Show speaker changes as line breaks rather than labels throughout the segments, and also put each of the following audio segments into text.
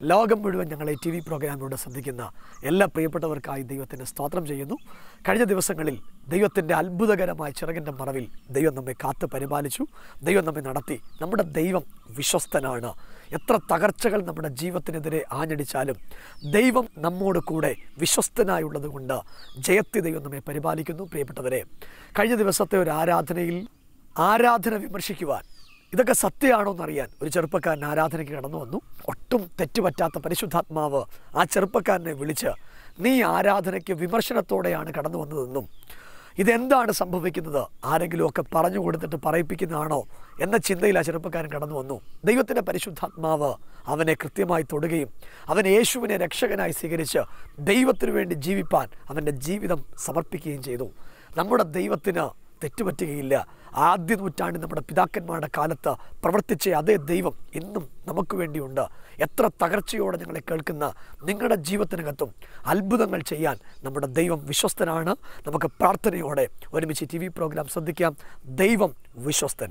ലോകം മുഴുവൻ ഞങ്ങളെ ടി വി പ്രോഗ്രാമിലൂടെ ശ്രദ്ധിക്കുന്ന എല്ലാ പ്രിയപ്പെട്ടവർക്കായി ദൈവത്തിന് സ്തോത്രം ചെയ്യുന്നു കഴിഞ്ഞ ദിവസങ്ങളിൽ ദൈവത്തിൻ്റെ അത്ഭുതകരമായ ചിറകിൻ്റെ മറവിൽ ദൈവം നമ്മെ കാത്ത് പരിപാലിച്ചു ദൈവം നമ്മെ നടത്തി നമ്മുടെ ദൈവം വിശ്വസ്തനാണ് എത്ര തകർച്ചകൾ നമ്മുടെ ജീവിതത്തിനെതിരെ ആഞ്ഞടിച്ചാലും ദൈവം നമ്മോട് കൂടെ വിശ്വസ്തനായുള്ളത് കൊണ്ട് ജയത്തി ദൈവം നമ്മെ പരിപാലിക്കുന്നു പ്രിയപ്പെട്ടവരെ കഴിഞ്ഞ ദിവസത്തെ ഒരു ആരാധനയിൽ ആരാധന വിമർശിക്കുവാൻ ഇതൊക്കെ സത്യമാണോ എന്നറിയാൻ ഒരു ചെറുപ്പക്കാരൻ ആരാധനയ്ക്ക് കടന്നു വന്നു ഒട്ടും തെറ്റുപറ്റാത്ത പരിശുദ്ധാത്മാവ് ആ ചെറുപ്പക്കാരനെ വിളിച്ച് നീ ആരാധനയ്ക്ക് വിമർശനത്തോടെയാണ് കടന്നു വന്നതെന്നും ഇതെന്താണ് സംഭവിക്കുന്നത് ആരെങ്കിലുമൊക്കെ പറഞ്ഞു കൊടുത്തിട്ട് പറയിപ്പിക്കുന്നതാണോ എന്ന ചിന്തയിൽ ആ ചെറുപ്പക്കാരൻ കടന്നു വന്നു ദൈവത്തിൻ്റെ പരിശുദ്ധാത്മാവ് അവനെ കൃത്യമായി തൊടുകയും അവൻ യേശുവിനെ രക്ഷകനായി സ്വീകരിച്ച് ദൈവത്തിനു വേണ്ടി ജീവിപ്പാൻ അവൻ്റെ ജീവിതം സമർപ്പിക്കുകയും ചെയ്തു നമ്മുടെ ദൈവത്തിന് തെറ്റുപറ്റുകയില്ല ആദ്യ നൂറ്റാണ്ടിൽ നമ്മുടെ പിതാക്കന്മാരുടെ കാലത്ത് പ്രവർത്തിച്ച അതേ ദൈവം ഇന്നും നമുക്ക് വേണ്ടിയുണ്ട് എത്ര തകർച്ചയോടെ ഞങ്ങളെ കേൾക്കുന്ന നിങ്ങളുടെ ജീവിതത്തിനകത്തും അത്ഭുതങ്ങൾ ചെയ്യാൻ നമ്മുടെ ദൈവം വിശ്വസ്തനാണ് നമുക്ക് പ്രാർത്ഥനയോടെ ഒരുമിച്ച് ടി വി പ്രോഗ്രാം ശ്രദ്ധിക്കാം ദൈവം വിശ്വസ്തൻ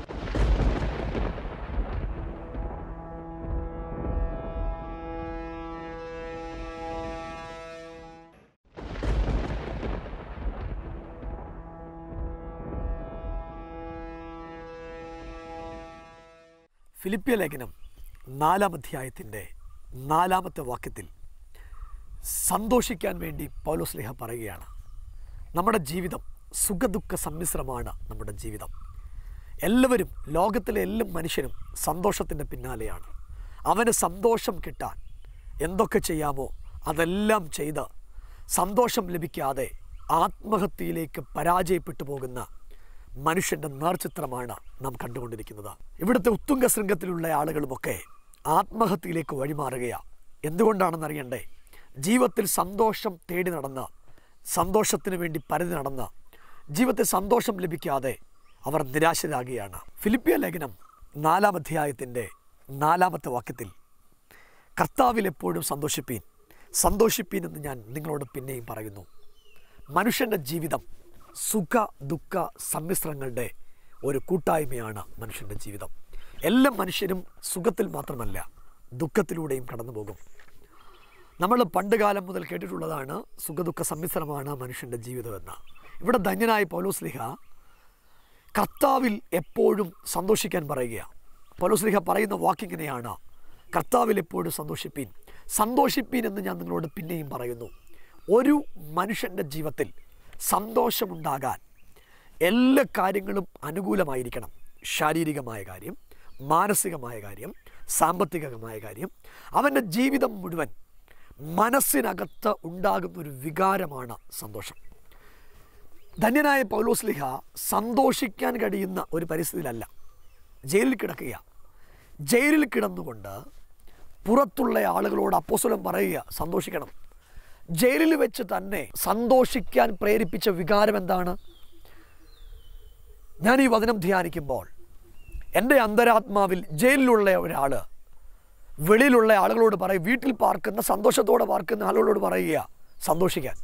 ഫിലിപ്പിയ ലേഖനം നാലാം അധ്യായത്തിൻ്റെ നാലാമത്തെ വാക്യത്തിൽ സന്തോഷിക്കാൻ വേണ്ടി പൗലോസ്ലിഹ പറയുകയാണ് നമ്മുടെ ജീവിതം സുഖദുഃഖ സമ്മിശ്രമാണ് നമ്മുടെ ജീവിതം എല്ലാവരും ലോകത്തിലെ എല്ലാ മനുഷ്യരും സന്തോഷത്തിൻ്റെ പിന്നാലെയാണ് അവന് സന്തോഷം കിട്ടാൻ എന്തൊക്കെ ചെയ്യാമോ അതെല്ലാം ചെയ്ത് സന്തോഷം ലഭിക്കാതെ ആത്മഹത്യയിലേക്ക് പരാജയപ്പെട്ടു പോകുന്ന മനുഷ്യൻ്റെ നേർചിത്രമാണ് നാം കണ്ടുകൊണ്ടിരിക്കുന്നത് ഇവിടുത്തെ ഉത്തുംഗ ശൃംഗത്തിലുള്ള ആളുകളുമൊക്കെ ആത്മഹത്യയിലേക്ക് വഴിമാറുകയാണ് എന്തുകൊണ്ടാണെന്നറിയണ്ടേ ജീവിതത്തിൽ സന്തോഷം തേടി നടന്ന് സന്തോഷത്തിന് വേണ്ടി പരതി നടന്ന് ജീവിതത്തിൽ സന്തോഷം ലഭിക്കാതെ അവർ നിരാശരാകുകയാണ് ഫിലിപ്പിയ ലേഖനം നാലാം അധ്യായത്തിൻ്റെ നാലാമത്തെ വാക്യത്തിൽ കർത്താവിൽ എപ്പോഴും സന്തോഷിപ്പീൻ സന്തോഷിപ്പീൻ എന്ന് ഞാൻ നിങ്ങളോട് പിന്നെയും പറയുന്നു മനുഷ്യൻ്റെ ജീവിതം സുഖ ദുഃഖ സമ്മിശ്രങ്ങളുടെ ഒരു കൂട്ടായ്മയാണ് മനുഷ്യൻ്റെ ജീവിതം എല്ലാ മനുഷ്യരും സുഖത്തിൽ മാത്രമല്ല ദുഃഖത്തിലൂടെയും കടന്നു പോകും നമ്മൾ പണ്ട് കാലം മുതൽ കേട്ടിട്ടുള്ളതാണ് സുഖദുഃഖ സമ്മിശ്രമാണ് മനുഷ്യൻ്റെ ജീവിതമെന്ന് ഇവിടെ ധന്യനായ പൗലോസ്ലിഹ കർത്താവിൽ എപ്പോഴും സന്തോഷിക്കാൻ പറയുകയാണ് പൗലോസ്ലിഹ പറയുന്ന വാക്കിങ്ങനെയാണ് കർത്താവിൽ എപ്പോഴും സന്തോഷിപ്പീൻ സന്തോഷിപ്പീൻ എന്ന് ഞാൻ നിങ്ങളോട് പിന്നെയും പറയുന്നു ഒരു മനുഷ്യൻ്റെ ജീവിതത്തിൽ സന്തോഷമുണ്ടാകാൻ എല്ലാ കാര്യങ്ങളും അനുകൂലമായിരിക്കണം ശാരീരികമായ കാര്യം മാനസികമായ കാര്യം സാമ്പത്തികമായ കാര്യം അവൻ്റെ ജീവിതം മുഴുവൻ മനസ്സിനകത്ത് ഉണ്ടാകുന്ന ഒരു വികാരമാണ് സന്തോഷം ധന്യനായ പൗലോസ്ലിഹ സന്തോഷിക്കാൻ കഴിയുന്ന ഒരു പരിസ്ഥിതിയിലല്ല ജയിലിൽ കിടക്കുക ജയിലിൽ കിടന്നുകൊണ്ട് പുറത്തുള്ള ആളുകളോട് അപ്പോസ്വലം പറയുക സന്തോഷിക്കണം ജയിലിൽ വെച്ച് തന്നെ സന്തോഷിക്കാൻ പ്രേരിപ്പിച്ച വികാരം എന്താണ് ഞാൻ ഈ വചനം ധ്യാനിക്കുമ്പോൾ എൻ്റെ അന്തരാത്മാവിൽ ജയിലിലുള്ള ഒരാൾ വെളിയിലുള്ള ആളുകളോട് പറയും വീട്ടിൽ പാർക്കുന്ന സന്തോഷത്തോടെ പാർക്കുന്ന ആളുകളോട് പറയുക സന്തോഷിക്കാൻ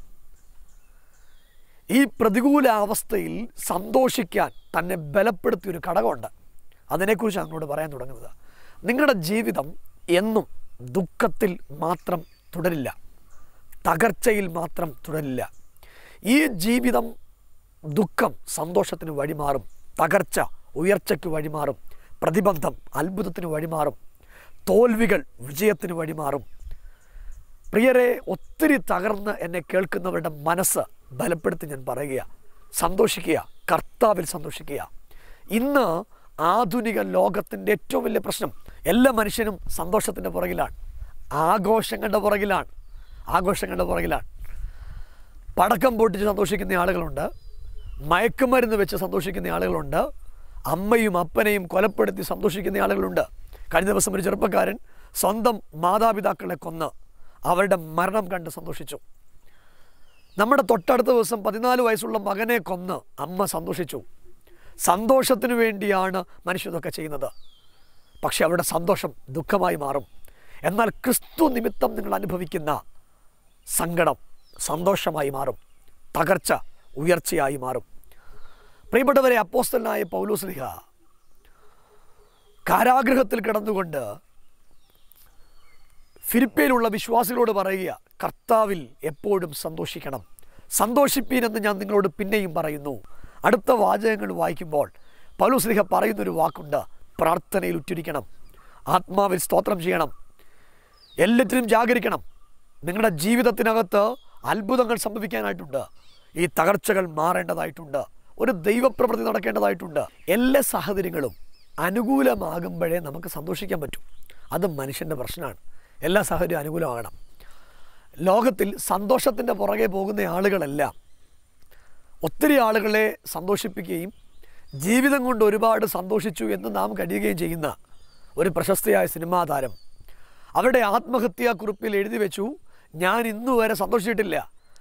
ഈ പ്രതികൂല അവസ്ഥയിൽ സന്തോഷിക്കാൻ തന്നെ ബലപ്പെടുത്തിയ ഒരു ഘടകമുണ്ട് അതിനെക്കുറിച്ച് അങ്ങോട്ട് പറയാൻ തുടങ്ങുന്നത് നിങ്ങളുടെ ജീവിതം എന്നും ദുഃഖത്തിൽ മാത്രം തുടരില്ല തകർച്ചയിൽ മാത്രം തുടരില്ല ഈ ജീവിതം ദുഃഖം സന്തോഷത്തിന് വഴിമാറും തകർച്ച ഉയർച്ചയ്ക്ക് വഴിമാറും പ്രതിബന്ധം അത്ഭുതത്തിന് വഴിമാറും തോൽവികൾ വിജയത്തിന് വഴിമാറും പ്രിയരെ ഒത്തിരി തകർന്ന് എന്നെ കേൾക്കുന്നവരുടെ മനസ്സ് ബലപ്പെടുത്തി ഞാൻ പറയുക സന്തോഷിക്കുക കർത്താവിൽ സന്തോഷിക്കുക ഇന്ന് ആധുനിക ലോകത്തിൻ്റെ ഏറ്റവും വലിയ പ്രശ്നം എല്ലാ മനുഷ്യനും സന്തോഷത്തിൻ്റെ പുറകിലാണ് ആഘോഷങ്ങളുടെ പുറകിലാണ് ആഘോഷങ്ങളുടെ പുറകിലാണ് പടക്കം പൊട്ടിച്ച് സന്തോഷിക്കുന്ന ആളുകളുണ്ട് മയക്കുമരുന്ന് വെച്ച് സന്തോഷിക്കുന്ന ആളുകളുണ്ട് അമ്മയും അപ്പനെയും കൊലപ്പെടുത്തി സന്തോഷിക്കുന്ന ആളുകളുണ്ട് കഴിഞ്ഞ ദിവസം ഒരു ചെറുപ്പക്കാരൻ സ്വന്തം മാതാപിതാക്കളെ കൊന്ന് അവരുടെ മരണം കണ്ട് സന്തോഷിച്ചു നമ്മുടെ തൊട്ടടുത്ത ദിവസം പതിനാല് വയസ്സുള്ള മകനെ കൊന്ന് അമ്മ സന്തോഷിച്ചു സന്തോഷത്തിനു വേണ്ടിയാണ് മനുഷ്യതൊക്കെ ചെയ്യുന്നത് പക്ഷെ അവരുടെ സന്തോഷം ദുഃഖമായി മാറും എന്നാൽ ക്രിസ്തു നിമിത്തം നിങ്ങൾ അനുഭവിക്കുന്ന സങ്കടം സന്തോഷമായി മാറും തകർച്ച ഉയർച്ചയായി മാറും പ്രിയപ്പെട്ടവരെ അപ്പോസ്തലനായ പൗലോസ്ലിഹ കാരാഗൃഹത്തിൽ കിടന്നുകൊണ്ട് ഫിലിപ്പയിലുള്ള വിശ്വാസികളോട് പറയുക കർത്താവിൽ എപ്പോഴും സന്തോഷിക്കണം സന്തോഷിപ്പീൻ എന്ന് ഞാൻ നിങ്ങളോട് പിന്നെയും പറയുന്നു അടുത്ത വാചകങ്ങൾ വായിക്കുമ്പോൾ പൗലോസ്ലിഹ പറയുന്നൊരു വാക്കുണ്ട് പ്രാർത്ഥനയിൽ ഉറ്റിരിക്കണം ആത്മാവിൽ സ്തോത്രം ചെയ്യണം എല്ലാറ്റിനും ജാഗരിക്കണം നിങ്ങളുടെ ജീവിതത്തിനകത്ത് അത്ഭുതങ്ങൾ സംഭവിക്കാനായിട്ടുണ്ട് ഈ തകർച്ചകൾ മാറേണ്ടതായിട്ടുണ്ട് ഒരു ദൈവപ്രവൃത്തി നടക്കേണ്ടതായിട്ടുണ്ട് എല്ലാ സാഹചര്യങ്ങളും അനുകൂലമാകുമ്പോഴേ നമുക്ക് സന്തോഷിക്കാൻ പറ്റും അത് മനുഷ്യൻ്റെ പ്രശ്നമാണ് എല്ലാ സാഹചര്യവും അനുകൂലമാകണം ലോകത്തിൽ സന്തോഷത്തിൻ്റെ പുറകെ പോകുന്ന ആളുകളെല്ലാം ഒത്തിരി ആളുകളെ സന്തോഷിപ്പിക്കുകയും ജീവിതം കൊണ്ട് ഒരുപാട് സന്തോഷിച്ചു എന്ന് നാം കഴിയുകയും ചെയ്യുന്ന ഒരു പ്രശസ്തയായ സിനിമാ താരം അവരുടെ ആത്മഹത്യാ കുറിപ്പിൽ എഴുതി വെച്ചു ഞാൻ ഇന്നു വരെ സന്തോഷിച്ചിട്ടില്ല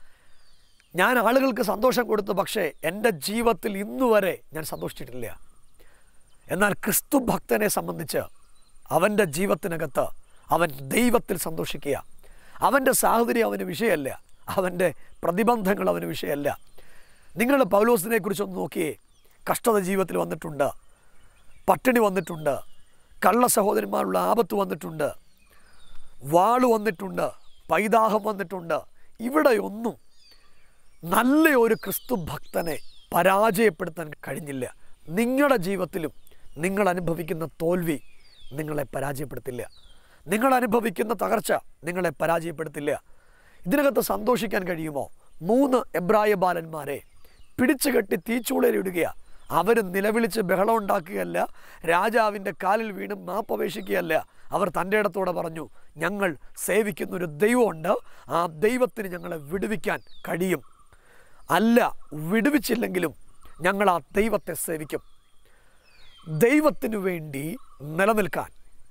ഞാൻ ആളുകൾക്ക് സന്തോഷം കൊടുത്തു പക്ഷേ എൻ്റെ ജീവിതത്തിൽ ഇന്നു വരെ ഞാൻ സന്തോഷിച്ചിട്ടില്ല എന്നാൽ ക്രിസ്തു ഭക്തനെ സംബന്ധിച്ച് അവൻ്റെ ജീവിതത്തിനകത്ത് അവൻ ദൈവത്തിൽ സന്തോഷിക്കുക അവൻ്റെ സാഹചര്യം അവന് വിഷയമല്ല അവൻ്റെ പ്രതിബന്ധങ്ങൾ അവന് വിഷയമല്ല നിങ്ങൾ പൗലോസിനെ കുറിച്ചൊന്ന് നോക്കിയേ കഷ്ടത ജീവിതത്തിൽ വന്നിട്ടുണ്ട് പട്ടിണി വന്നിട്ടുണ്ട് കള്ള സഹോദരന്മാരുള്ള ആപത്ത് വന്നിട്ടുണ്ട് വാള് വന്നിട്ടുണ്ട് പൈതാഹം വന്നിട്ടുണ്ട് ഇവിടെയൊന്നും നല്ല ഒരു ക്രിസ്തു ഭക്തനെ പരാജയപ്പെടുത്താൻ കഴിഞ്ഞില്ല നിങ്ങളുടെ ജീവിതത്തിലും നിങ്ങൾ അനുഭവിക്കുന്ന തോൽവി നിങ്ങളെ പരാജയപ്പെടുത്തില്ല നിങ്ങൾ അനുഭവിക്കുന്ന തകർച്ച നിങ്ങളെ പരാജയപ്പെടുത്തില്ല ഇതിനകത്ത് സന്തോഷിക്കാൻ കഴിയുമോ മൂന്ന് എബ്രായ ബാലന്മാരെ പിടിച്ചു കെട്ടി തീച്ചൂളയിലിടുകയാണ് അവർ നിലവിളിച്ച് ബഹളം ഉണ്ടാക്കുകയല്ല രാജാവിൻ്റെ കാലിൽ വീണ് മാപ്പപേക്ഷിക്കുകയല്ല അവർ തൻ്റെ ഇടത്തോടെ പറഞ്ഞു ഞങ്ങൾ സേവിക്കുന്ന ഒരു ദൈവമുണ്ട് ആ ദൈവത്തിന് ഞങ്ങളെ വിടുവിക്കാൻ കഴിയും അല്ല വിടുവിച്ചില്ലെങ്കിലും ഞങ്ങൾ ആ ദൈവത്തെ സേവിക്കും ദൈവത്തിനു വേണ്ടി നിലനിൽക്കാൻ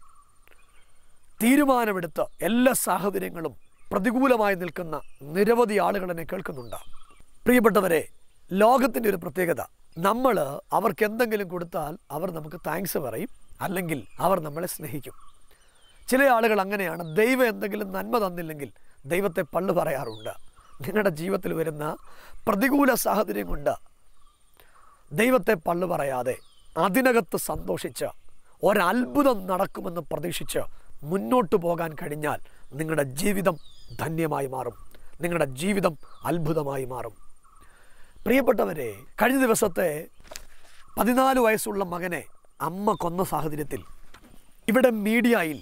തീരുമാനമെടുത്ത് എല്ലാ സാഹചര്യങ്ങളും പ്രതികൂലമായി നിൽക്കുന്ന നിരവധി ആളുകൾ എന്നെ കേൾക്കുന്നുണ്ട് പ്രിയപ്പെട്ടവരെ ലോകത്തിൻ്റെ ഒരു പ്രത്യേകത നമ്മൾ അവർക്ക് എന്തെങ്കിലും കൊടുത്താൽ അവർ നമുക്ക് താങ്ക്സ് പറയും അല്ലെങ്കിൽ അവർ നമ്മളെ സ്നേഹിക്കും ചില ആളുകൾ അങ്ങനെയാണ് ദൈവം എന്തെങ്കിലും നന്മ തന്നില്ലെങ്കിൽ ദൈവത്തെ പള്ളു പറയാറുണ്ട് നിങ്ങളുടെ ജീവിതത്തിൽ വരുന്ന പ്രതികൂല സാഹചര്യം കൊണ്ട് ദൈവത്തെ പള്ളു പറയാതെ അതിനകത്ത് സന്തോഷിച്ച് ഒരത്ഭുതം നടക്കുമെന്ന് പ്രതീക്ഷിച്ച് മുന്നോട്ട് പോകാൻ കഴിഞ്ഞാൽ നിങ്ങളുടെ ജീവിതം ധന്യമായി മാറും നിങ്ങളുടെ ജീവിതം അത്ഭുതമായി മാറും പ്രിയപ്പെട്ടവരെ കഴിഞ്ഞ ദിവസത്തെ പതിനാല് വയസ്സുള്ള മകനെ അമ്മ കൊന്ന സാഹചര്യത്തിൽ ഇവിടെ മീഡിയയിൽ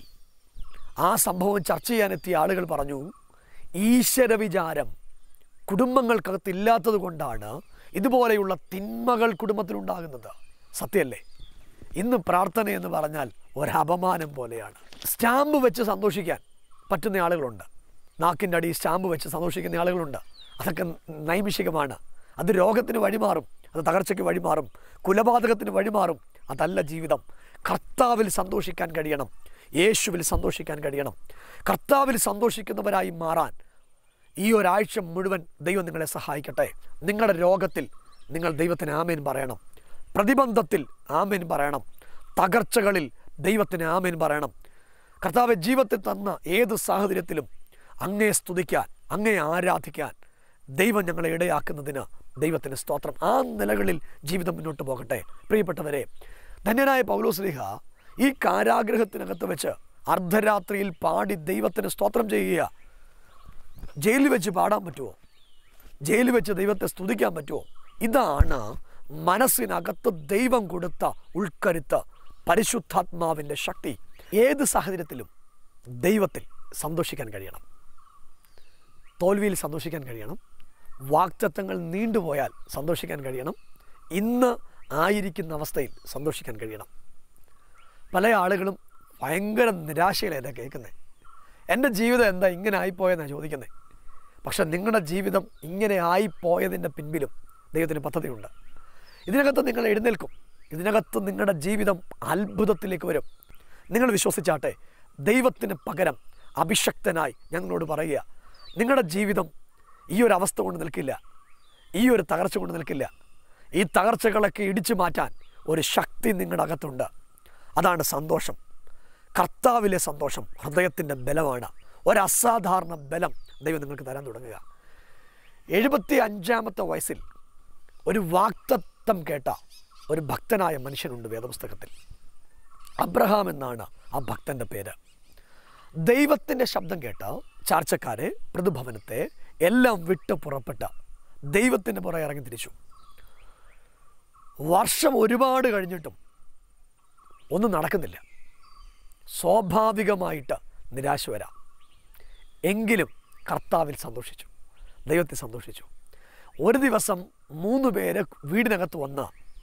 ആ സംഭവം ചർച്ച ചെയ്യാനെത്തിയ ആളുകൾ പറഞ്ഞു ഈശ്വര വിചാരം കുടുംബങ്ങൾക്കകത്ത് ഇല്ലാത്തത് കൊണ്ടാണ് ഇതുപോലെയുള്ള തിന്മകൾ കുടുംബത്തിലുണ്ടാകുന്നത് സത്യമല്ലേ ഇന്ന് പ്രാർത്ഥന എന്ന് പറഞ്ഞാൽ ഒരപമാനം പോലെയാണ് സ്റ്റാമ്പ് വെച്ച് സന്തോഷിക്കാൻ പറ്റുന്ന ആളുകളുണ്ട് നാക്കിൻ്റെ അടി സ്റ്റാമ്പ് വെച്ച് സന്തോഷിക്കുന്ന ആളുകളുണ്ട് അതൊക്കെ നൈമിഷികമാണ് അത് രോഗത്തിന് വഴിമാറും അത് തകർച്ചയ്ക്ക് വഴിമാറും കുലപാതകത്തിന് വഴിമാറും അതല്ല ജീവിതം കർത്താവിൽ സന്തോഷിക്കാൻ കഴിയണം യേശുവിൽ സന്തോഷിക്കാൻ കഴിയണം കർത്താവിൽ സന്തോഷിക്കുന്നവരായി മാറാൻ ഈ ഒരാഴ്ച മുഴുവൻ ദൈവം നിങ്ങളെ സഹായിക്കട്ടെ നിങ്ങളുടെ രോഗത്തിൽ നിങ്ങൾ ദൈവത്തിന് ആമേൻ പറയണം പ്രതിബന്ധത്തിൽ ആമേൻ പറയണം തകർച്ചകളിൽ ദൈവത്തിന് ആമേൻ പറയണം കർത്താവ് ജീവിതത്തിൽ തന്ന ഏത് സാഹചര്യത്തിലും അങ്ങയെ സ്തുതിക്കാൻ അങ്ങയെ ആരാധിക്കാൻ ദൈവം ഞങ്ങളെ ഇടയാക്കുന്നതിന് ദൈവത്തിന് സ്തോത്രം ആ നിലകളിൽ ജീവിതം മുന്നോട്ട് പോകട്ടെ പ്രിയപ്പെട്ടവരെ ധന്യനായ പൗലോസ്ലിഹ ഈ കാരാഗ്രഹത്തിനകത്ത് വെച്ച് അർദ്ധരാത്രിയിൽ പാടി ദൈവത്തിന് സ്തോത്രം ചെയ്യുക ജയിലിൽ വെച്ച് പാടാൻ പറ്റുമോ ജയിലിൽ വെച്ച് ദൈവത്തെ സ്തുതിക്കാൻ പറ്റുമോ ഇതാണ് മനസ്സിനകത്ത് ദൈവം കൊടുത്ത ഉൾക്കരുത്ത് പരിശുദ്ധാത്മാവിൻ്റെ ശക്തി ഏത് സാഹചര്യത്തിലും ദൈവത്തിൽ സന്തോഷിക്കാൻ കഴിയണം തോൽവിയിൽ സന്തോഷിക്കാൻ കഴിയണം വാക്തത്വങ്ങൾ നീണ്ടുപോയാൽ സന്തോഷിക്കാൻ കഴിയണം ഇന്ന് ആയിരിക്കുന്ന അവസ്ഥയിൽ സന്തോഷിക്കാൻ കഴിയണം പല ആളുകളും ഭയങ്കര നിരാശയിലാണ് കേൾക്കുന്നത് എൻ്റെ ജീവിതം എന്താ ഇങ്ങനെ ആയിപ്പോയെന്നാണ് ചോദിക്കുന്നത് പക്ഷെ നിങ്ങളുടെ ജീവിതം ഇങ്ങനെ ആയിപ്പോയതിൻ്റെ പിൻപിലും ദൈവത്തിന് പദ്ധതിയുണ്ട് ഇതിനകത്ത് നിങ്ങൾ എഴുന്നേൽക്കും ഇതിനകത്ത് നിങ്ങളുടെ ജീവിതം അത്ഭുതത്തിലേക്ക് വരും നിങ്ങൾ വിശ്വസിച്ചാട്ടെ ദൈവത്തിന് പകരം അഭിഷക്തനായി ഞങ്ങളോട് പറയുക നിങ്ങളുടെ ജീവിതം ഈ ഒരു അവസ്ഥ കൊണ്ട് നിൽക്കില്ല ഈ ഒരു തകർച്ച കൊണ്ട് നിൽക്കില്ല ഈ തകർച്ചകളൊക്കെ ഇടിച്ചു മാറ്റാൻ ഒരു ശക്തി നിങ്ങളുടെ അകത്തുണ്ട് അതാണ് സന്തോഷം കർത്താവിലെ സന്തോഷം ഹൃദയത്തിൻ്റെ ബലമാണ് ഒരു അസാധാരണ ബലം ദൈവം നിങ്ങൾക്ക് തരാൻ തുടങ്ങുക എഴുപത്തി അഞ്ചാമത്തെ വയസ്സിൽ ഒരു വാക്തത്വം കേട്ട ഒരു ഭക്തനായ മനുഷ്യനുണ്ട് വേദപുസ്തകത്തിൽ അബ്രഹാം എന്നാണ് ആ ഭക്തൻ്റെ പേര് ദൈവത്തിൻ്റെ ശബ്ദം കേട്ട് ചാർച്ചക്കാരെ പ്രതിഭവനത്തെ എല്ലാം വിട്ട് പുറപ്പെട്ട ദൈവത്തിൻ്റെ പുറകെ ഇറങ്ങി തിരിച്ചു വർഷം ഒരുപാട് കഴിഞ്ഞിട്ടും ഒന്നും നടക്കുന്നില്ല സ്വാഭാവികമായിട്ട് നിരാശ വരാം എങ്കിലും കർത്താവിൽ സന്തോഷിച്ചു ദൈവത്തിൽ സന്തോഷിച്ചു ഒരു ദിവസം മൂന്ന് പേര് വീടിനകത്ത് വന്ന്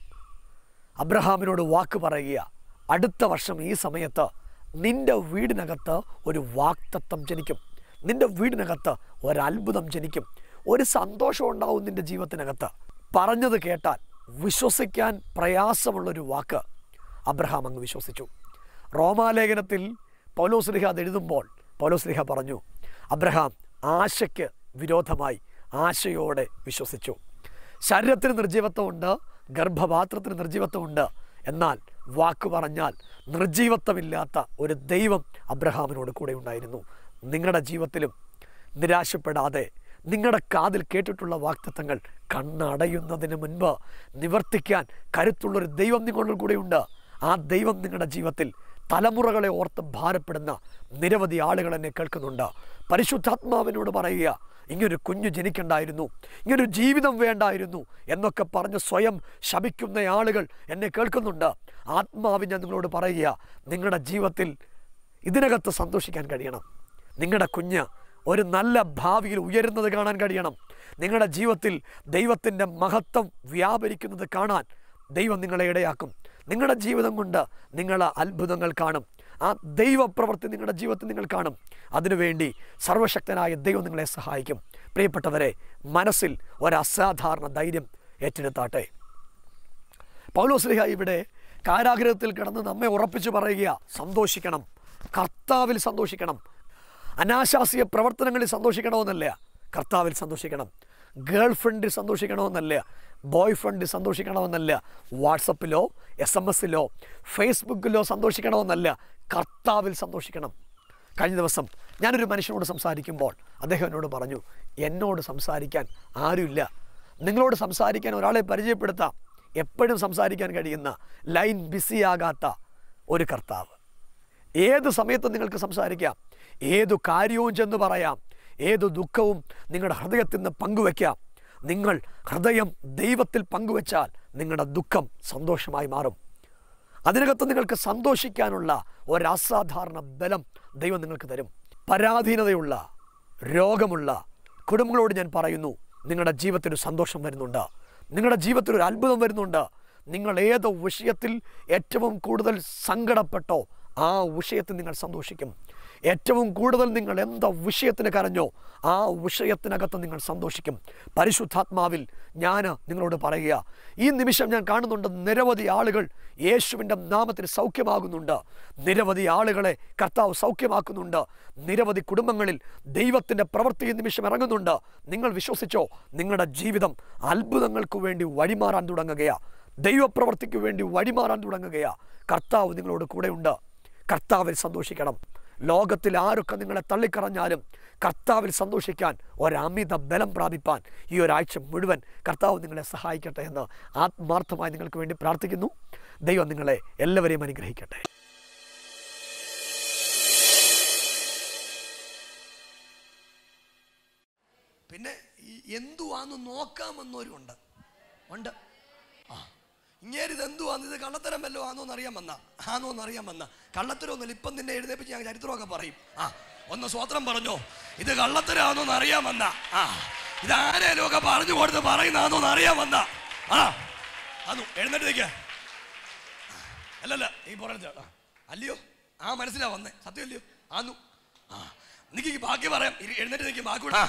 അബ്രഹാമിനോട് വാക്ക് പറയുക അടുത്ത വർഷം ഈ സമയത്ത് നിന്റെ വീടിനകത്ത് ഒരു വാക്തത്വം ജനിക്കും നിന്റെ വീടിനകത്ത് ഒരത്ഭുതം ജനിക്കും ഒരു സന്തോഷം ഉണ്ടാവും നിന്റെ ജീവിതത്തിനകത്ത് പറഞ്ഞത് കേട്ടാൽ വിശ്വസിക്കാൻ പ്രയാസമുള്ളൊരു വാക്ക് അബ്രഹാം അങ്ങ് വിശ്വസിച്ചു റോമാലേഖനത്തിൽ പൗലോസ്ലിഹ അത് എഴുതുമ്പോൾ പൗലോസ്ലിഹ പറഞ്ഞു അബ്രഹാം ആശയ്ക്ക് വിരോധമായി ആശയോടെ വിശ്വസിച്ചു ശരീരത്തിന് നിർജീവത്വമുണ്ട് ഗർഭപാത്രത്തിന് നിർജീവത്വമുണ്ട് എന്നാൽ വാക്ക് പറഞ്ഞാൽ നിർജീവത്വമില്ലാത്ത ഒരു ദൈവം അബ്രഹാമിനോട് കൂടെ ഉണ്ടായിരുന്നു നിങ്ങളുടെ ജീവിതത്തിലും നിരാശപ്പെടാതെ നിങ്ങളുടെ കാതിൽ കേട്ടിട്ടുള്ള വാക്തത്വങ്ങൾ കണ്ണടയുന്നതിന് മുൻപ് നിവർത്തിക്കാൻ കരുത്തുള്ളൊരു ദൈവം നിങ്ങളുടെ കൂടെയുണ്ട് ആ ദൈവം നിങ്ങളുടെ ജീവിതത്തിൽ തലമുറകളെ ഓർത്ത് ഭാരപ്പെടുന്ന നിരവധി ആളുകൾ എന്നെ കേൾക്കുന്നുണ്ട് പരിശുദ്ധാത്മാവിനോട് പറയുക ഇങ്ങനൊരു കുഞ്ഞു ജനിക്കണ്ടായിരുന്നു ഇങ്ങനൊരു ജീവിതം വേണ്ടായിരുന്നു എന്നൊക്കെ പറഞ്ഞ് സ്വയം ശപിക്കുന്ന ആളുകൾ എന്നെ കേൾക്കുന്നുണ്ട് ആത്മാവ് ഞാൻ നിങ്ങളോട് പറയുക നിങ്ങളുടെ ജീവിതത്തിൽ ഇതിനകത്ത് സന്തോഷിക്കാൻ കഴിയണം നിങ്ങളുടെ കുഞ്ഞ് ഒരു നല്ല ഭാവിയിൽ ഉയരുന്നത് കാണാൻ കഴിയണം നിങ്ങളുടെ ജീവിതത്തിൽ ദൈവത്തിൻ്റെ മഹത്വം വ്യാപരിക്കുന്നത് കാണാൻ ദൈവം നിങ്ങളെ ഇടയാക്കും നിങ്ങളുടെ ജീവിതം കൊണ്ട് നിങ്ങൾ അത്ഭുതങ്ങൾ കാണും ആ ദൈവപ്രവൃത്തി നിങ്ങളുടെ ജീവിതത്തിൽ നിങ്ങൾ കാണും അതിനുവേണ്ടി സർവശക്തനായ ദൈവം നിങ്ങളെ സഹായിക്കും പ്രിയപ്പെട്ടവരെ മനസ്സിൽ ഒരു അസാധാരണ ധൈര്യം ഏറ്റെടുത്താട്ടെ പൗലോസ്ലിഹ ഇവിടെ കാരാഗ്രഹത്തിൽ കിടന്ന് നമ്മെ ഉറപ്പിച്ചു പറയുക സന്തോഷിക്കണം കർത്താവിൽ സന്തോഷിക്കണം അനാശാസ്യ പ്രവർത്തനങ്ങളിൽ സന്തോഷിക്കണമെന്നല്ല കർത്താവിൽ സന്തോഷിക്കണം ഗേൾ ഫ്രണ്ടിൽ സന്തോഷിക്കണമെന്നല്ല ബോയ് ഫ്രണ്ടിൽ സന്തോഷിക്കണമെന്നല്ല വാട്സപ്പിലോ എസ് എം എസിലോ ഫേസ്ബുക്കിലോ സന്തോഷിക്കണമെന്നല്ല കർത്താവിൽ സന്തോഷിക്കണം കഴിഞ്ഞ ദിവസം ഞാനൊരു മനുഷ്യനോട് സംസാരിക്കുമ്പോൾ അദ്ദേഹം എന്നോട് പറഞ്ഞു എന്നോട് സംസാരിക്കാൻ ആരുമില്ല നിങ്ങളോട് സംസാരിക്കാൻ ഒരാളെ പരിചയപ്പെടുത്താം എപ്പോഴും സംസാരിക്കാൻ കഴിയുന്ന ലൈൻ ബിസിയാകാത്ത ഒരു കർത്താവ് ഏത് സമയത്തും നിങ്ങൾക്ക് സംസാരിക്കാം ഏതു കാര്യവും ചെന്ന് പറയാം ഏതു ദുഃഖവും നിങ്ങളുടെ ഹൃദയത്തിൽ നിന്ന് പങ്കുവയ്ക്കാം നിങ്ങൾ ഹൃദയം ദൈവത്തിൽ പങ്കുവച്ചാൽ നിങ്ങളുടെ ദുഃഖം സന്തോഷമായി മാറും അതിനകത്ത് നിങ്ങൾക്ക് സന്തോഷിക്കാനുള്ള ഒരസാധാരണ ബലം ദൈവം നിങ്ങൾക്ക് തരും പരാധീനതയുള്ള രോഗമുള്ള കുടുംബങ്ങളോട് ഞാൻ പറയുന്നു നിങ്ങളുടെ ജീവിതത്തിൽ ഒരു സന്തോഷം വരുന്നുണ്ട് നിങ്ങളുടെ ജീവിതത്തിൽ ഒരു അത്ഭുതം വരുന്നുണ്ട് നിങ്ങൾ ഏത് വിഷയത്തിൽ ഏറ്റവും കൂടുതൽ സങ്കടപ്പെട്ടോ ആ വിഷയത്തിൽ നിങ്ങൾ സന്തോഷിക്കും ഏറ്റവും കൂടുതൽ നിങ്ങൾ എന്താ വിഷയത്തിന് കരഞ്ഞോ ആ വിഷയത്തിനകത്ത് നിങ്ങൾ സന്തോഷിക്കും പരിശുദ്ധാത്മാവിൽ ഞാൻ നിങ്ങളോട് പറയുക ഈ നിമിഷം ഞാൻ കാണുന്നുണ്ട് നിരവധി ആളുകൾ യേശുവിൻ്റെ നാമത്തിൽ സൗഖ്യമാകുന്നുണ്ട് നിരവധി ആളുകളെ കർത്താവ് സൗഖ്യമാക്കുന്നുണ്ട് നിരവധി കുടുംബങ്ങളിൽ ദൈവത്തിൻ്റെ പ്രവൃത്തി ഈ നിമിഷം ഇറങ്ങുന്നുണ്ട് നിങ്ങൾ വിശ്വസിച്ചോ നിങ്ങളുടെ ജീവിതം അത്ഭുതങ്ങൾക്ക് വേണ്ടി വഴിമാറാൻ തുടങ്ങുകയാ ദൈവപ്രവൃത്തിക്ക് വേണ്ടി വഴിമാറാൻ തുടങ്ങുകയാ കർത്താവ് നിങ്ങളോട് കൂടെയുണ്ട് കർത്താവിൽ സന്തോഷിക്കണം ലോകത്തിൽ ആരൊക്കെ നിങ്ങളെ തള്ളിക്കറഞ്ഞാലും കർത്താവിൽ സന്തോഷിക്കാൻ ഒരമിത ബലം പ്രാപിപ്പാൻ ഈ ഒരാഴ്ച മുഴുവൻ കർത്താവ് നിങ്ങളെ സഹായിക്കട്ടെ എന്ന് ആത്മാർത്ഥമായി നിങ്ങൾക്ക് വേണ്ടി പ്രാർത്ഥിക്കുന്നു ദൈവം നിങ്ങളെ എല്ലാവരെയും അനുഗ്രഹിക്കട്ടെ
പിന്നെ ഈ എന്തുവാന്ന് നോക്കാമെന്നവരുണ്ട് ഉണ്ട് ആ ഇങ്ങേരിത് എന്തുവാന്ന് ഇത് കള്ളത്തരം വല്ലോ ആണോന്ന് അറിയാൻ വന്ന ആണോന്ന് അറിയാൻ വന്ന കള്ളത്തരമൊന്നുമില്ല ഇപ്പം നിന്നെ എഴുന്നേപ്പിച്ച് ഞാൻ ചരിത്രമൊക്കെ പറയും ആ ഒന്ന് സ്വത്രം പറഞ്ഞോ ഇത് കള്ളത്തരാന്നോന്ന് അറിയാൻ വന്ന ആ ഇതാരേലും ഒക്കെ പറഞ്ഞു കൊടുത്ത് പറയുന്നതാണോന്ന് അറിയാൻ വന്ന ആ അതു എഴുന്നേറ്റ് നിൽക്കുക അല്ലല്ല ഈ പുറത്ത് ആ, അല്ലയോ ആ മനസ്സിലാ വന്നേ സത്യമല്ലയോ ആന്നു ആ നിക്ക് ബാക്കി പറയാം ഇരി- എഴുന്നേറ്റ് നിൽക്കും ബാക്കി കൂടെ. ആ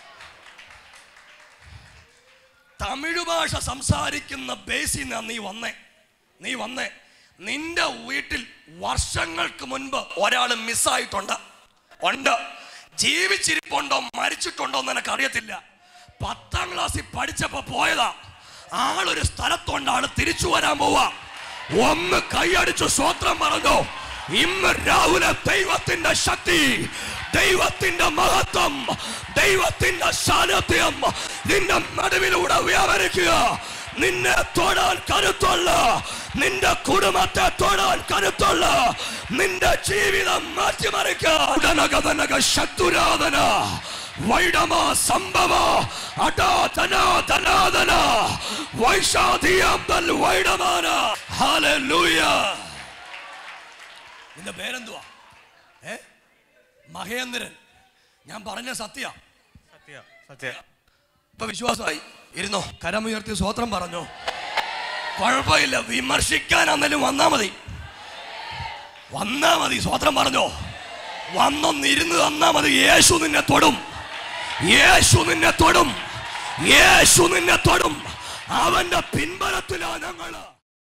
തമിഴ് ഭാഷ സംസാരിക്കുന്ന ബേസിൽ നിന്നാ നീ വന്നേ നീ വന്നേ നിന്റെ വീട്ടിൽ വർഷങ്ങൾക്ക് മുൻപ് ഒരാൾ മിസ്സായിട്ടുണ്ട് ഉണ്ട് ജീവിച്ചിരിപ്പുണ്ടോ മരിച്ചിട്ടുണ്ടോ എന്ന് എനിക്ക് അറിയത്തില്ല പത്താം ക്ലാസ്സിൽ പഠിച്ചപ്പോ പോയതാ ആളൊരു സ്ഥലത്തുണ്ട് ആള് തിരിച്ചു വരാൻ പോവാ ഒന്ന് കൈയടിച്ചു സ്വത്രം പറഞ്ഞു ഇന്ന് രാവിലെ ദൈവത്തിന്റെ ശക്തി ദൈവത്തിന്റെ മഹത്വം ദൈവത്തിന്റെ സാന്നിധ്യം നിന്റെ നടുവിലൂടെ വ്യാപരിക്കുക നിന്നെ തൊടാൻ കരുത്തുള്ള നിന്റെ കുടുംബത്തെ തൊടാൻ കരുത്തുള്ള നിന്റെ ജീവിതം മാറ്റിമറിക്കാൻ ശത്രുരാധന വൈഡമ സംഭവ അടാധനാധനാധന വൈഷാധിയം വൈഡമാന ഹാലൂയ നിന്റെ പേരെന്തുവാ ഏ മഹേന്ദ്രൻ ഞാൻ പറഞ്ഞ സത്യ
സത്യ സത്യ
ഇപ്പൊ വിശ്വാസമായി ഇരുന്നോ കരമുയർത്തി സ്വോത്രം പറഞ്ഞോ കുഴപ്പമില്ല വിമർശിക്കാൻ അന്നേലും വന്നാ മതി വന്നാ മതി സ്വോത്രം പറഞ്ഞോ വന്നൊന്നിരുന്ന് തന്നാ മതി യേശു നിന്നെ തൊടും യേശു നിന്നെ തൊടും യേശു നിന്നെ തൊടും അവന്റെ പിൻബലത്തിലാ ഞങ്ങള്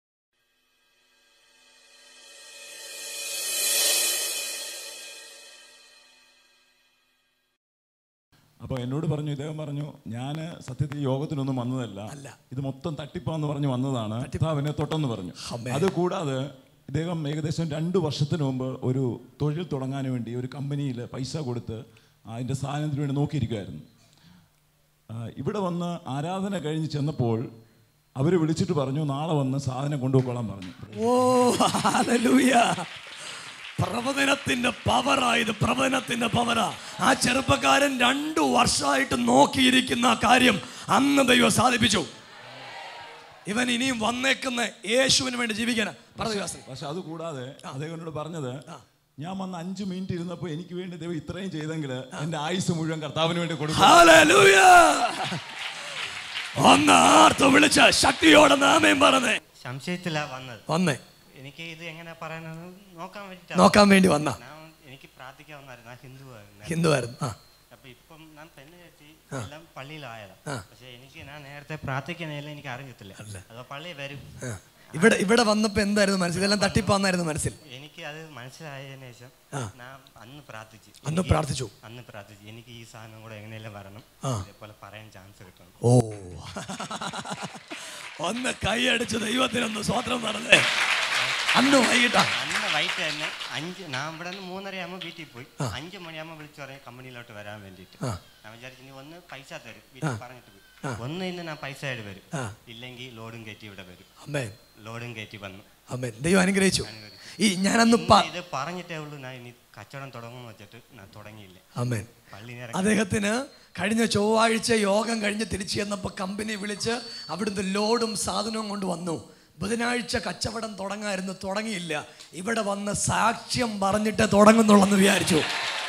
അപ്പോൾ എന്നോട് പറഞ്ഞു ഇദ്ദേഹം പറഞ്ഞു ഞാൻ സത്യത്തിൽ യോഗത്തിനൊന്നും വന്നതല്ല
അല്ല.
ഇത് മൊത്തം തട്ടിപ്പാന്ന് പറഞ്ഞു വന്നതാണ് കർത്താവിനെ തൊട്ടെന്ന് പറഞ്ഞു
ആമേൻ.
അത് കൂടാതെ ഇദ്ദേഹം ഏകദേശം രണ്ട് വർഷത്തിന് മുമ്പ് ഒരു തൊഴിൽ തുടങ്ങാൻ വേണ്ടി ഒരു കമ്പനിയിൽ പൈസ കൊടുത്ത് അതിൻ്റെ സാധനത്തിന് വേണ്ടി നോക്കിയിരിക്കുമായിരുന്നു ആ, ഇവിടെ വന്ന് ആരാധന കഴിഞ്ഞ് ചെന്നപ്പോൾ അവർ വിളിച്ചിട്ട് പറഞ്ഞു നാളെ വന്ന് സാധനം കൊണ്ടുപോയിക്കോളാൻ പറഞ്ഞു
ഓ ഹല്ലേലൂയ പ്രവചനത്തിന്റെ പവറാ ഇത് പ്രവചനത്തിന്റെ പവറാ ആ ചെറുപ്പക്കാരൻ രണ്ടു വർഷമായിട്ട് നോക്കിയിരിക്കുന്ന ആ കാര്യം അന്ന് ദൈവം സാധിപ്പിച്ചു ഇവൻ ഇനിയും വന്നേക്കുന്ന യേശുവിന് വേണ്ടി ജീവിക്കാനാ പറഞ്ഞു വിശ്വാസി
പക്ഷെ അത് കൂടാതെ അദ്ദേഹം എന്നോട് പറഞ്ഞത് ഞാൻ വന്ന് അഞ്ച് മിനിറ്റ് ഇരുന്നപ്പോൾ എനിക്ക് വേണ്ടി ദൈവം ഇത്രയും ചെയ്തെങ്കിൽ എൻ്റെ ആയുസ് മുഴുവൻ കർത്താവിന് വേണ്ടി കൊടുക്കും
ഹല്ലേലൂയ ഒന്ന് ആർത്ത് വിളിച്ച ശക്തിയോടെ നാമയും പറഞ്ഞേ
സംശയത്തിലാ വന്നത്
വന്നേ
എനിക്ക് ഇത് എങ്ങനെ പറയാനെന്ന് നോക്കാൻ വേണ്ടിട്ടാ
നോക്കാൻ വേണ്ടി വന്ന
ഞാൻ എനിക്ക് പ്രാർത്ഥിക്കാൻ വന്നായിരുന്നു ഞാൻ ഹിന്ദുവായിരുന്നു
ഹിന്ദുവായിരുന്നു ആ
അപ്പൊ ഇപ്പം ഞാൻ പെണ്ണ് കെട്ടി എല്ലാം പള്ളിയിലായതാ പക്ഷെ എനിക്ക് ഞാൻ നേരത്തെ പ്രാർത്ഥിക്കാനെല്ലാം എനിക്ക് അറിയത്തില്ല അതോ പള്ളി വരും
ആ. ഇവിടെ ഇവിടെ വന്നപ്പോ എന്തായിരുന്നു മനസ്സിൽ ഇതെല്ലാം തട്ടിപ്പാന്നായിരുന്നു മനസ്സിൽ
എനിക്ക് അത് മനസ്സിലായതിനു ശേഷം ഞാൻ അന്ന് പ്രാർത്ഥിച്ചു
അന്ന്
എനിക്ക്
പ്രാർത്ഥിച്ചു
അന്ന് പ്രാർത്ഥിച്ചു എനിക്ക് ഈ സാധനം കൂടെ എങ്ങനെയെല്ലാം വരണം
ആ.
ഇതേപോലെ പറയാൻ ചാൻസ് കിട്ടണം
ഓ ഒന്ന് കൈയടിച്ച് ദൈവത്തിനൊന്ന് സ്വത്രം നടന്നേ അന്ന് വൈകിട്ടാ
അന്ന് വൈകിട്ട് തന്നെ അഞ്ച് ഞാൻ ഇവിടെ നിന്ന് മൂന്നരയാകുമ്പോൾ വീട്ടിൽ പോയി അഞ്ച് മണിയാകുമ്പോൾ വിളിച്ചു പറയാം കമ്പനിയിലോട്ട് വരാൻ വേണ്ടിയിട്ട്
ആ.
ഞാൻ വിചാരിച്ചു നീ ഒന്ന് പൈസ തരും വീട്ടിൽ പറഞ്ഞിട്ട് പോയി ഒന്ന് ഇന്ന് ഞാൻ പൈസ ആയിട്ട് വരും
ആ.
ഇല്ലെങ്കിൽ ലോഡും കയറ്റി ഇവിടെ വരും
അമ്മേ
ലോഡും കയറ്റി വന്നു
അമ്മേ ദൈവം അനുഗ്രഹിച്ചു
അനുഗ്രഹിച്ചു.
ഈ ഞാനന്ന്
ഇന്ന്
പ-
ഇത് പറഞ്ഞിട്ടേ ഉള്ളൂ ഞാൻ ഇനി കച്ചവടം തുടങ്ങുമെന്ന് വെച്ചിട്ട് ഞാൻ തുടങ്ങിയില്ല
അമ്മേ
പള്ളി
അദ്ദേഹത്തിന് കഴിഞ്ഞ ചൊവ്വാഴ്ച യോഗം കഴിഞ്ഞ് തിരിച്ചു ചെന്നപ്പോൾ കമ്പനി വിളിച്ച് അവിടുന്ന് ലോഡും സാധനവും കൊണ്ട് വന്നു ബുധനാഴ്ച കച്ചവടം തുടങ്ങായിരുന്നു തുടങ്ങിയില്ല ഇവിടെ വന്ന് സാക്ഷ്യം പറഞ്ഞിട്ട് തുടങ്ങുന്നുള്ളെന്ന് വിചാരിച്ചു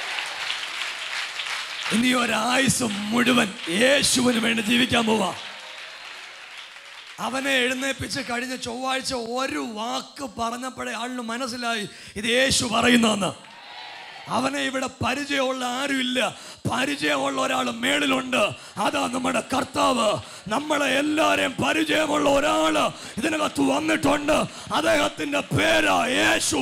ഇനി ഒരായുസ് മുഴുവൻ യേശുവിന് വേണ്ടി ജീവിക്കാൻ പോവാ അവനെ എഴുന്നേപ്പിച്ച് കഴിഞ്ഞ ചൊവ്വാഴ്ച ഒരു വാക്ക് പറഞ്ഞപ്പോഴേ ആളിന് മനസ്സിലായി ഇത് യേശു പറയുന്നതെന്ന് അവനെ ഇവിടെ പരിചയമുള്ള ആരുമില്ല പരിചയമുള്ള ഒരാൾ മേളിലുണ്ട് അതാ നമ്മുടെ കർത്താവ് നമ്മളെ എല്ലാരെയും പരിചയമുള്ള ഒരാള് ഇതിനകത്ത് വന്നിട്ടുണ്ട് അദ്ദേഹത്തിന്റെ പേരാ യേശു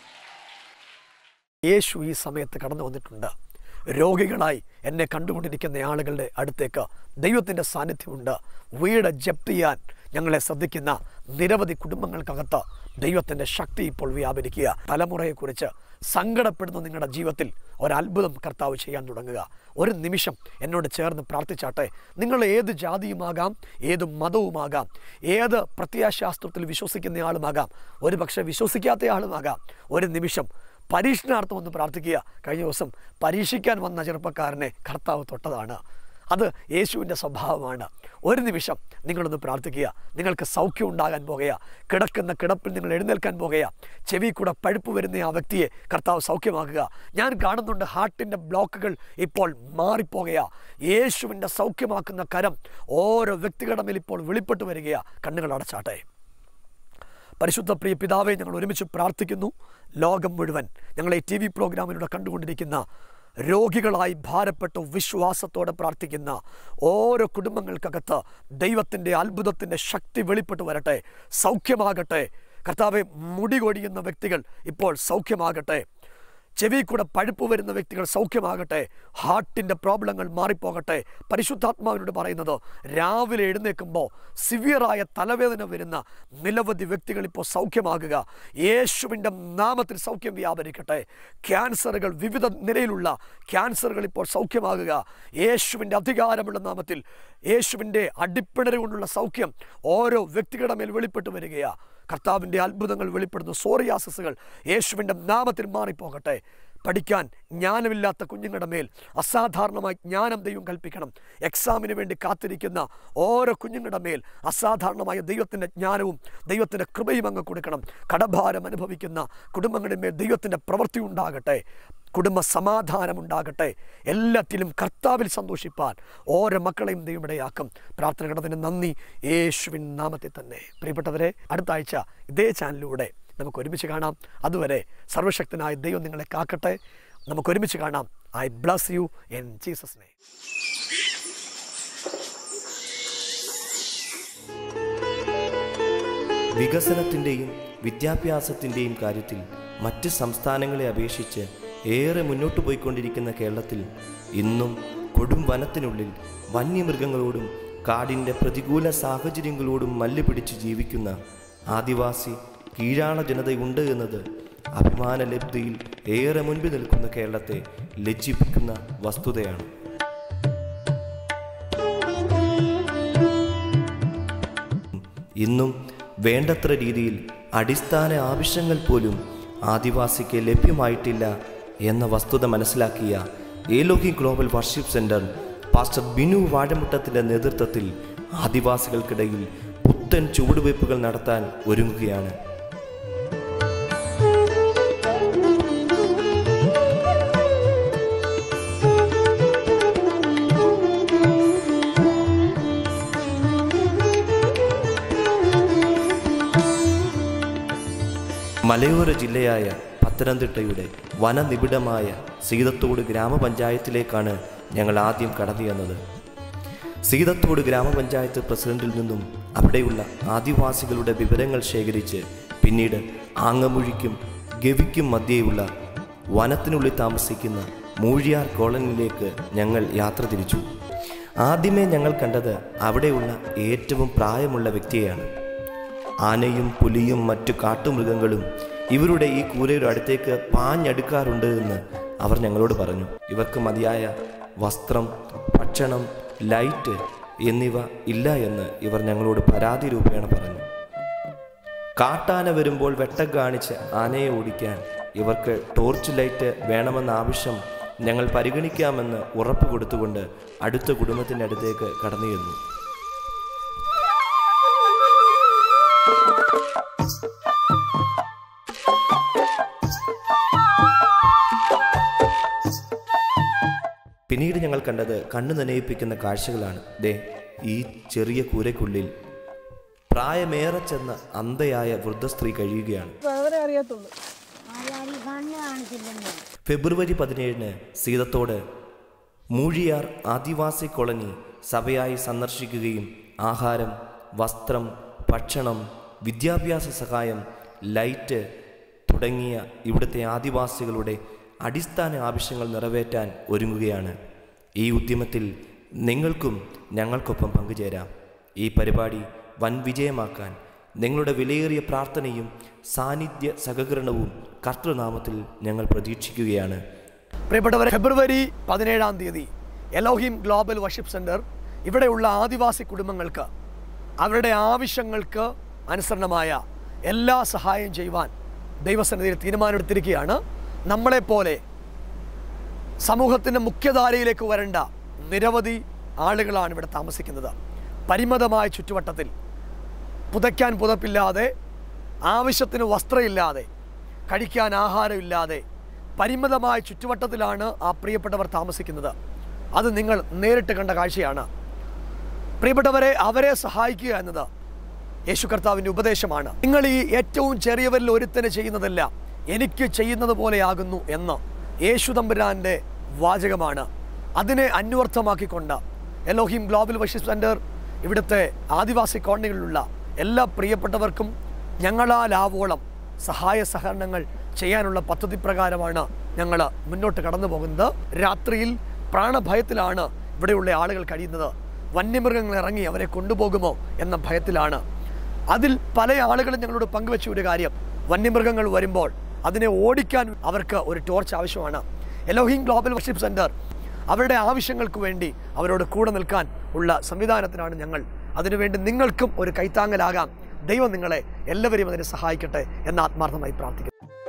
യേശു ഈ സമയത്ത് കടന്നു വന്നിട്ടുണ്ട് രോഗികളായി എന്നെ കണ്ടുകൊണ്ടിരിക്കുന്ന ആളുകളുടെ അടുത്തേക്ക് ദൈവത്തിൻ്റെ സാന്നിധ്യമുണ്ട് വീട് ജപ്തി ചെയ്യാൻ ഞങ്ങളെ ശ്രദ്ധിക്കുന്ന നിരവധി കുടുംബങ്ങൾക്കകത്ത് ദൈവത്തിൻ്റെ ശക്തി ഇപ്പോൾ വ്യാപരിക്കുക തലമുറയെക്കുറിച്ച് സങ്കടപ്പെടുന്ന നിങ്ങളുടെ ജീവിതത്തിൽ ഒരത്ഭുതം കർത്താവ് ചെയ്യാൻ തുടങ്ങുക ഒരു നിമിഷം എന്നോട് ചേർന്ന് പ്രാർത്ഥിച്ചാട്ടെ നിങ്ങൾ ഏത് ജാതിയുമാകാം ഏത് മതവുമാകാം ഏത് പ്രത്യയശാസ്ത്രത്തിൽ വിശ്വസിക്കുന്ന ആളുമാകാം ഒരു പക്ഷേ വിശ്വസിക്കാത്ത ആളുമാകാം ഒരു നിമിഷം പരീക്ഷണാർത്ഥം ഒന്ന് പ്രാർത്ഥിക്കുക കഴിഞ്ഞ ദിവസം പരീക്ഷിക്കാൻ വന്ന ചെറുപ്പക്കാരനെ കർത്താവ് തൊട്ടതാണ് അത് യേശുവിൻ്റെ സ്വഭാവമാണ് ഒരു നിമിഷം നിങ്ങളൊന്ന് പ്രാർത്ഥിക്കുക നിങ്ങൾക്ക് സൗഖ്യം ഉണ്ടാകാൻ പോകുക കിടക്കുന്ന കിടപ്പിൽ നിങ്ങൾ എഴുന്നേൽക്കാൻ പോകുക ചെവി കൂടെ പഴുപ്പ് വരുന്ന ആ വ്യക്തിയെ കർത്താവ് സൗഖ്യമാക്കുക ഞാൻ കാണുന്നുണ്ട് ഹാർട്ടിൻ്റെ ബ്ലോക്കുകൾ ഇപ്പോൾ മാറിപ്പോകുക യേശുവിൻ്റെ സൗഖ്യമാക്കുന്ന കരം ഓരോ വ്യക്തികളുടെ മേൽ ഇപ്പോൾ വെളിപ്പെട്ട് വരികയാ കണ്ണുകൾ അടച്ചാട്ടെ പരിശുദ്ധ പ്രിയ പിതാവെ ഞങ്ങൾ ഒരുമിച്ച് പ്രാർത്ഥിക്കുന്നു ലോകം മുഴുവൻ ഞങ്ങളെ ടി വി പ്രോഗ്രാമിലൂടെ കണ്ടുകൊണ്ടിരിക്കുന്ന രോഗികളായി ഭാരപ്പെട്ട് വിശ്വാസത്തോടെ പ്രാർത്ഥിക്കുന്ന ഓരോ കുടുംബങ്ങൾക്കകത്ത് ദൈവത്തിൻ്റെ അത്ഭുതത്തിൻ്റെ ശക്തി വെളിപ്പെട്ട് വരട്ടെ സൗഖ്യമാകട്ടെ കർത്താവെ മുടി കൊടിയുന്ന വ്യക്തികൾ ഇപ്പോൾ സൗഖ്യമാകട്ടെ ചെവി കൂടെ പഴുപ്പ് വരുന്ന വ്യക്തികൾ സൗഖ്യമാകട്ടെ ഹാർട്ടിൻ്റെ പ്രോബ്ലങ്ങൾ മാറിപ്പോകട്ടെ പരിശുദ്ധാത്മാവിനോട് പറയുന്നത് രാവിലെ എഴുന്നേൽക്കുമ്പോൾ സിവിയറായ തലവേദന വരുന്ന നിരവധി വ്യക്തികൾ ഇപ്പോൾ സൗഖ്യമാകുക യേശുവിൻ്റെ നാമത്തിൽ സൗഖ്യം വ്യാപരിക്കട്ടെ ക്യാൻസറുകൾ വിവിധ നിലയിലുള്ള ക്യാൻസറുകൾ ഇപ്പോൾ സൗഖ്യമാകുക യേശുവിൻ്റെ അധികാരമുള്ള നാമത്തിൽ യേശുവിൻ്റെ അടിപ്പിണര് കൊണ്ടുള്ള സൗഖ്യം ഓരോ വ്യക്തികളുടെ മേൽ വെളിപ്പെട്ട് വരികയാണ് കർത്താവിൻ്റെ അത്ഭുതങ്ങൾ വെളിപ്പെടുന്നു സോറിയാസസുകൾ യേശുവിൻ്റെ നാമത്തിൽ മാറിപ്പോകട്ടെ പഠിക്കാൻ ജ്ഞാനമില്ലാത്ത കുഞ്ഞുങ്ങളുടെ മേൽ അസാധാരണമായി ജ്ഞാനം ദൈവം കൽപ്പിക്കണം എക്സാമിന് വേണ്ടി കാത്തിരിക്കുന്ന ഓരോ കുഞ്ഞുങ്ങളുടെ മേൽ അസാധാരണമായ ദൈവത്തിൻ്റെ ജ്ഞാനവും ദൈവത്തിൻ്റെ കൃപയും അങ്ങ് കൊടുക്കണം കടഭാരം അനുഭവിക്കുന്ന കുടുംബങ്ങളുടെ മേൽ ദൈവത്തിൻ്റെ പ്രവൃത്തി ഉണ്ടാകട്ടെ കുടുംബ സമാധാനം ഉണ്ടാകട്ടെ എല്ലാത്തിലും കർത്താവിൽ സന്തോഷിപ്പാൻ ഓരോ മക്കളെയും ദൈവം ഇടയാക്കും പ്രാർത്ഥന കടത്തിന് നന്ദി യേശുവിൻ നാമത്തിൽ തന്നെ പ്രിയപ്പെട്ടവരെ അടുത്ത ആഴ്ച ഇതേ ചാനലിലൂടെ നമുക്ക് ഒരുമിച്ച് കാണാം അതുവരെ സർവശക്തനായ ദൈവം നിങ്ങളെ കാക്കട്ടെ നമുക്ക് ഒരുമിച്ച് കാണാം I bless you in Jesus name
വികസനത്തിൻ്റെയും വിദ്യാഭ്യാസത്തിൻ്റെയും കാര്യത്തിൽ മറ്റ് സംസ്ഥാനങ്ങളെ അപേക്ഷിച്ച് ഏറെ മുന്നോട്ട് പോയിക്കൊണ്ടിരിക്കുന്ന കേരളത്തിൽ ഇന്നും കൊടും വനത്തിനുള്ളിൽ വന്യമൃഗങ്ങളോടും കാടിൻ്റെ പ്രതികൂല സാഹചര്യങ്ങളോടും മല്ലുപിടിച്ച് ജീവിക്കുന്ന ആദിവാസി കീഴാള ജനതയുണ്ട് എന്നത് അഭിമാനലബ്ധിയിൽ ഏറെ മുൻപിൽ നിൽക്കുന്ന കേരളത്തെ ലജ്ജിപ്പിക്കുന്ന വസ്തുതയാണ് ഇന്നും വേണ്ടത്ര രീതിയിൽ അടിസ്ഥാന ആവശ്യങ്ങൾ പോലും ആദിവാസിക്ക് ലഭ്യമായിട്ടില്ല എന്ന വസ്തുത മനസ്സിലാക്കിയ Elohi global worship center pastor Binu വാഴമുട്ടത്തിൻ്റെ നേതൃത്വത്തിൽ ആദിവാസികൾക്കിടയിൽ പുത്തൻ ചുവടുവയ്പ്പുകൾ നടത്താൻ ഒരുങ്ങുകയാണ് മലയോര ജില്ലയായ പത്തനംതിട്ടയുടെ വനനിബിഡമായ സീതത്തോട് ഗ്രാമപഞ്ചായത്തിലേക്കാണ് ഞങ്ങൾ ആദ്യം കടന്നു ചെന്നത് സീതത്തോട് ഗ്രാമപഞ്ചായത്ത് പ്രസിഡന്റിൽ നിന്നും അവിടെയുള്ള ആദിവാസികളുടെ വിവരങ്ങൾ ശേഖരിച്ച് പിന്നീട് ആങ്ങമൂഴിക്കും ഗവിക്കും മധ്യേയുള്ള വനത്തിനുള്ളിൽ താമസിക്കുന്ന മൂഴിയാർ കോളനിയിലേക്ക് ഞങ്ങൾ യാത്ര തിരിച്ചു ആദ്യമേ ഞങ്ങൾ കണ്ടത് അവിടെയുള്ള ഏറ്റവും പ്രായമുള്ള വ്യക്തിയെയാണ് ആനയും പുലിയും മറ്റു കാട്ടുമൃഗങ്ങളും ഇവരുടെ ഈ കൂരയുടെ അടുത്തേക്ക് പാഞ്ഞടുക്കാറുണ്ട് എന്ന് അവർ ഞങ്ങളോട് പറഞ്ഞു ഇവർക്ക് മതിയായ വസ്ത്രം ഭക്ഷണം ലൈറ്റ് എന്നിവ ഇല്ല എന്ന് ഇവർ ഞങ്ങളോട് പരാതി രൂപേണ പറഞ്ഞു കാട്ടാന വരുമ്പോൾ വെട്ടം കാണിച്ച് ആനയെ ഓടിക്കാൻ ഇവർക്ക് ടോർച്ച് ലൈറ്റ് വേണമെന്ന ആവശ്യം ഞങ്ങൾ പരിഗണിക്കാമെന്ന് ഉറപ്പ് കൊടുത്തുകൊണ്ട് അടുത്ത കുടുംബത്തിൻ്റെ അടുത്തേക്ക് കടന്നു ചെന്നു പിന്നീട് ഞങ്ങൾ കണ്ടത് കണ്ണു നനയിപ്പിക്കുന്ന കാഴ്ചകളാണ് ദേ ഈ ചെറിയ കൂരയ്ക്കുള്ളിൽ പ്രായമേറെ ചെന്ന അന്ധയായ വൃദ്ധസ്ത്രീ കഴിയുകയാണ്
അവരെ അറിയത്തുള്ളൂ
ആരാരും കണ്ണ് കാണിച്ചില്ലെന്ന്
ഫെബ്രുവരി പതിനേഴിന് സീതത്തോട് മൂഴിയാർ ആദിവാസി കോളനി സഭയായി സന്ദർശിക്കുകയും ആഹാരം വസ്ത്രം ഭക്ഷണം വിദ്യാഭ്യാസ സഹായം ലൈറ്റ് തുടങ്ങിയ ഇവിടുത്തെ ആദിവാസികളുടെ അടിസ്ഥാന ആവശ്യങ്ങൾ നിറവേറ്റാൻ ഒരുങ്ങുകയാണ് ഈ ഉദ്യമത്തിൽ നിങ്ങൾക്കും ഞങ്ങൾക്കൊപ്പം പങ്കുചേരാം ഈ പരിപാടി വൻ വിജയമാക്കാൻ നിങ്ങളുടെ വിലയേറിയ പ്രാർത്ഥനയും സാന്നിധ്യ സഹകരണവും കർത്തൃനാമത്തിൽ ഞങ്ങൾ പ്രതീക്ഷിക്കുകയാണ്
പ്രിയപ്പെട്ടവരെ ഫെബ്രുവരി പതിനേഴാം തീയതി എലോഹിം ഗ്ലോബൽ വർഷിപ്പ് സെൻറ്റർ ഇവിടെയുള്ള ആദിവാസി കുടുംബങ്ങൾക്ക് അവരുടെ ആവശ്യങ്ങൾക്ക് അനുസരണമായ എല്ലാ സഹായം ചെയ്യുവാൻ ദൈവസന്നിധിയിൽ തീരുമാനമെടുത്തിരിക്കുകയാണ് നമ്മളെപ്പോലെ സമൂഹത്തിൻ്റെ മുഖ്യധാരയിലേക്ക് വരേണ്ട നിരവധി ആളുകളാണ് ഇവിടെ താമസിക്കുന്നത് പരിമിതമായ ചുറ്റുവട്ടത്തിൽ പുതയ്ക്കാൻ പുതപ്പില്ലാതെ ആവശ്യത്തിന് വസ്ത്രമില്ലാതെ കഴിക്കാൻ ആഹാരമില്ലാതെ പരിമിതമായ ചുറ്റുവട്ടത്തിലാണ് ആ പ്രിയപ്പെട്ടവർ താമസിക്കുന്നത് അത് നിങ്ങൾ നേരിട്ട് കണ്ട കാഴ്ചയാണ് പ്രിയപ്പെട്ടവരെ അവരെ സഹായിക്കുക എന്നത് യേശു കർത്താവിൻ്റെ ഉപദേശമാണ് നിങ്ങൾ ഈ ഏറ്റവും ചെറിയവരിൽ ഒരുത്തനെ ചെയ്യുന്നതല്ല എനിക്ക് ചെയ്യുന്നത് പോലെയാകുന്നു എന്ന് യേശു തമ്പുരാൻ്റെ വാചകമാണ് അതിനെ അന്വർത്ഥമാക്കിക്കൊണ്ട് എലോഹിം ഗ്ലോബൽ വർഷിപ്പ് സെൻറ്റർ ഇവിടുത്തെ ആദിവാസി കോളനികളിലുള്ള എല്ലാ പ്രിയപ്പെട്ടവർക്കും ഞങ്ങളാലാവോളം സഹായ സഹകരണങ്ങൾ ചെയ്യാനുള്ള പദ്ധതി പ്രകാരമാണ് ഞങ്ങൾ മുന്നോട്ട് കടന്നു പോകുന്നത് രാത്രിയിൽ പ്രാണഭയത്തിലാണ് ഇവിടെയുള്ള ആളുകൾ കഴിയുന്നത് വന്യമൃഗങ്ങൾ ഇറങ്ങി അവരെ കൊണ്ടുപോകുമോ എന്ന ഭയത്തിലാണ് അതിൽ പല ആളുകളും ഞങ്ങളോട് പങ്കുവെച്ച ഒരു കാര്യം വന്യമൃഗങ്ങൾ വരുമ്പോൾ അതിനെ ഓടിക്കാൻ അവർക്ക് ഒരു ടോർച്ച് ആവശ്യമാണ് എലോഹിം ഗ്ലോബൽ വർഷിപ്പ് സെൻറ്റർ അവരുടെ ആവശ്യങ്ങൾക്ക് വേണ്ടി അവരോട് കൂടെ നിൽക്കാൻ ഉള്ള സംവിധാനത്തിനാണ് ഞങ്ങൾ അതിനുവേണ്ടി നിങ്ങൾക്കും ഒരു കൈത്താങ്ങലാകാം ദൈവം നിങ്ങളെ എല്ലാവരെയും അതിനെ സഹായിക്കട്ടെ എന്ന് ആത്മാർത്ഥമായി പ്രാർത്ഥിക്കുന്നു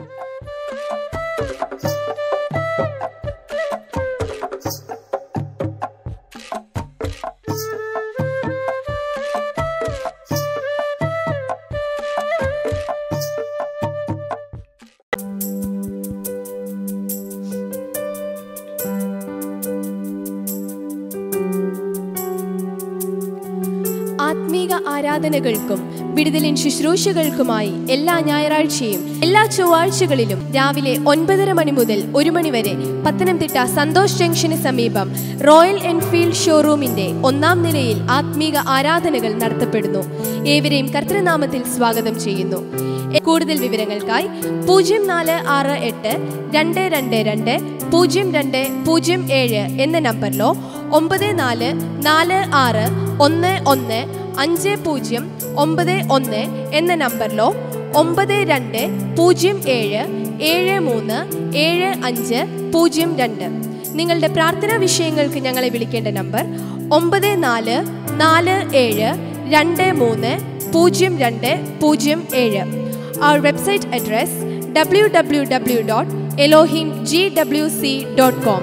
ആത്മീക ആരാധനകൾക്കും വിടുതലിൻ ശുശ്രൂഷകൾക്കുമായി എല്ലാ ഞായറാഴ്ചയും എല്ലാ ചൊവ്വാഴ്ചകളിലും രാവിലെ ഒൻപതര മണി മുതൽ ഒരു മണി വരെ പത്തനംതിട്ട സന്തോഷ് ജംഗ്ഷന് സമീപം റോയൽ എൻഫീൽഡ് ഷോറൂമിന്റെ ഒന്നാം നിലയിൽ ആത്മീക ആരാധനകൾ നടത്തപ്പെടുന്നു ഏവരെയും കർത്തൃനാമത്തിൽ സ്വാഗതം ചെയ്യുന്നു കൂടുതൽ വിവരങ്ങൾക്കായി പൂജ്യം നാല് ആറ് എട്ട് രണ്ട് രണ്ട് രണ്ട് പൂജ്യം രണ്ട് പൂജ്യം ഏഴ് എന്ന നമ്പറിലോ ഒമ്പത് നാല് നാല് ആറ് ഒന്ന് ഒന്ന് അഞ്ച് പൂജ്യം ഒമ്പത് ഒന്ന് എന്ന നമ്പറിലോ ഒമ്പത് രണ്ട് പൂജ്യം ഏഴ് ഏഴ് മൂന്ന് ഏഴ് അഞ്ച് പൂജ്യം രണ്ട് നിങ്ങളുടെ പ്രാർത്ഥനാ വിഷയങ്ങൾക്ക് ഞങ്ങളെ വിളിക്കേണ്ട നമ്പർ ഒമ്പത് നാല് നാല് ഏഴ് രണ്ട് മൂന്ന് പൂജ്യം രണ്ട് പൂജ്യം ഏഴ് Our website address www.elohimgwc.com.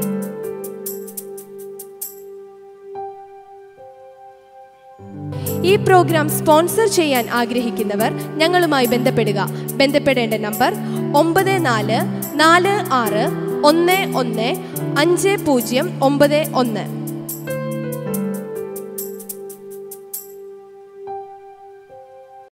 ഈ പ്രോഗ്രാം സ്പോൺസർ ചെയ്യാൻ ആഗ്രഹിക്കുന്നവർ ഞങ്ങളുമായി ബന്ധപ്പെടുക ബന്ധപ്പെടേണ്ട നമ്പർ ഒമ്പത് നാല് നാല് ആറ് ഒന്ന് ഒന്ന് അഞ്ച് പൂജ്യം ഒമ്പത് ഒന്ന്